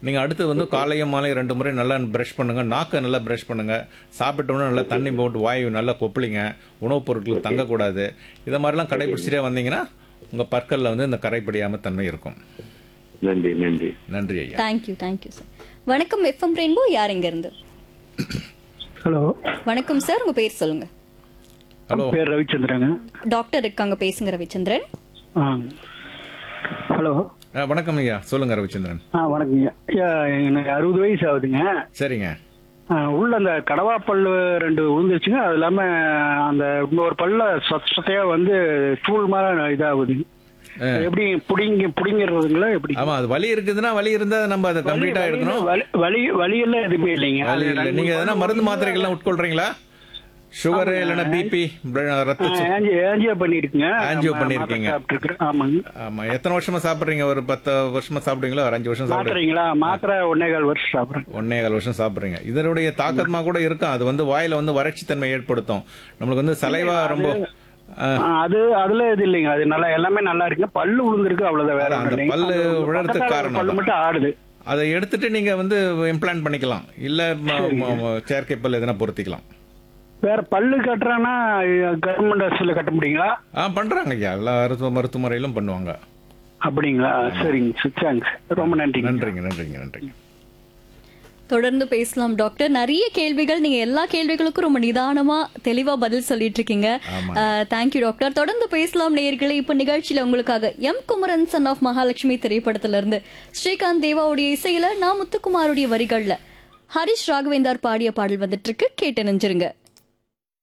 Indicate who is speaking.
Speaker 1: நீங்கள் அடுத்து வந்து காலையும் மாலையும் ரெண்டு முறை நல்லா ப்ரஷ் பண்ணுங்க நாக்கை நல்லா ப்ரஷ் பண்ணுங்க சாப்பிட்டோன்னே நல்லா தண்ணி போட்டு வாயு நல்லா கொப்பளிங்க உணவுப் பொருட்கள் தங்கக்கூடாது இதை மாதிரிலாம் கடைபிடிச்சிட்டே வந்தீங்கன்னா உங்கள் பற்களில் வந்து இந்த கரைப்படியாம தன்மை இருக்கும்
Speaker 2: நன்றி நன்றி
Speaker 1: நன்றி ஐயா
Speaker 3: தேங்க்யூ தேங்க்யூ சார் வணக்கம் எஃப்எம் ரெயின்போ யார் இங்க இருந்து
Speaker 4: ஹலோ
Speaker 3: வணக்கம் சார் உங்க பேர் சொல்லுங்க
Speaker 1: ஹலோ
Speaker 4: பேர் ரவிச்சந்திரங்க
Speaker 3: டாக்டர் இருக்காங்க பேசுங்க ரவிச்சந்திரன்
Speaker 4: ஆ ஹலோ
Speaker 1: ஆ, வணக்கம் ஐயா சொல்லுங்க ரவிச்சந்திரன்
Speaker 4: ஆ வணக்கங்க ஐயா எனக்கு அறுபது வயசு ஆகுதுங்க
Speaker 1: சரிங்க
Speaker 4: ஆ, உள்ள அந்த கடவா பல்லு ரெண்டு விழுந்துருச்சுங்க அது இல்லாம அந்த இன்னொரு பல்ல சொத்த சொத்தையா வந்து ஸ்டூல் மாதிரி இதாகுது எப்படி புடிங்க புடிங்கிறதுங்களா எப்படி
Speaker 1: ஆமா அது வலி இருக்குதுன்னா வலி இருந்தா நம்ம அதை கம்ப்ளீட்டா எடுக்கணும்
Speaker 4: வலி வலி வலி எல்லாம் எதுவுமே இல்லைங்க
Speaker 1: வலி இல்லை நீங்க எதனா மருந்து மாத்திரைகள்லாம் உட்கொள்றீங்களா சுகர் இல்லைன்னா பிபி ரத்த சு-
Speaker 4: ஆஞ்சியோ ஆஞ்சியோ பண்ணிருக்குங்க
Speaker 1: ஆஞ்சியோ பண்ணிருக்கீங்க.
Speaker 4: சாப்பிட்டுருக்குறேன் ஆமாங்க
Speaker 1: ஆமா எத்தனை வருஷமா சாப்பிடுறீங்க ஒரு பத்து வருஷமா சாப்பிடுறீங்களா ஒரு அஞ்சு வருஷம் சாப்பிடுறீங்க
Speaker 4: மாத்திரைங்களா மாத்திரை ஒன்னே கால் வருஷம் சாப்பிட்றேன்
Speaker 1: ஒன்னே கால் வருஷம் சாப்பிடுறீங்க இதனுடைய தாக்கமா கூட இருக்கும் அது வந்து வாயில வந்து வறட்சி தன்மை ஏற்படுத்தும் நம்மளுக்கு வந்து சலைவா ரொம்ப ஆ,
Speaker 4: ஆ, அது அதுல இது இல்லைங்க அது நல்லா எல்லாமே நல்லா இருக்கு பல்லு விழுந்திருக்கு அவ்வளவுதான் வேற
Speaker 1: அந்த
Speaker 4: ஒண்ணும் இல்லைங்க.
Speaker 1: பல்லு
Speaker 4: அது
Speaker 1: விழறதுக்கு
Speaker 4: பக்கத்தால
Speaker 1: காரணம்
Speaker 4: பல்லு
Speaker 1: அதான்.
Speaker 4: மட்டும் ஆடுது
Speaker 1: அதை எடுத்துட்டு நீங்க வந்து இம்ப்ளான்ட் பண்ணிக்கலாம் இல்ல ம- ம- ம- செயற்கை பல் எதனா பொருத்திக்கலாம்
Speaker 4: வேற பல்லு கட்டுறான்னா கவர்மெண்ட் ஹாஸ்பிட்டல் கட்ட முடியுங்களா
Speaker 1: ஆ பண்றாங்க ஐயா எல்லா மருத்துவ மருத்துவமுறையிலும் பண்ணுவாங்க
Speaker 4: அப்படிங்களா சரிங்க தேங்க்ஸ் ரொம்ப நன்றி
Speaker 1: நன்றிங்க நன்றிங்க நன்றிங்க
Speaker 3: தொடர்ந்து பேசலாம் டாக்டர் நிறைய கேள்விகள் நீங்க எல்லா கேள்விகளுக்கும் ரொம்ப நிதானமா தெளிவா பதில் சொல்லிட்டு இருக்கீங்க தேங்க்யூ டாக்டர் தொடர்ந்து பேசலாம் நேயர்களே இப்ப நிகழ்ச்சியில உங்களுக்காக M Kumaran son of Mahalakshmi திரைப்படத்துல இருந்து ஸ்ரீகாந்த் தேவாவுடைய இசையில நான் முத்துக்குமாருடைய வரிகள்ல ஹரிஷ் ராகவேந்தார் பாடிய பாடல் வந்துட்டு இருக்கு கேட்டு நெஞ்சிருங்க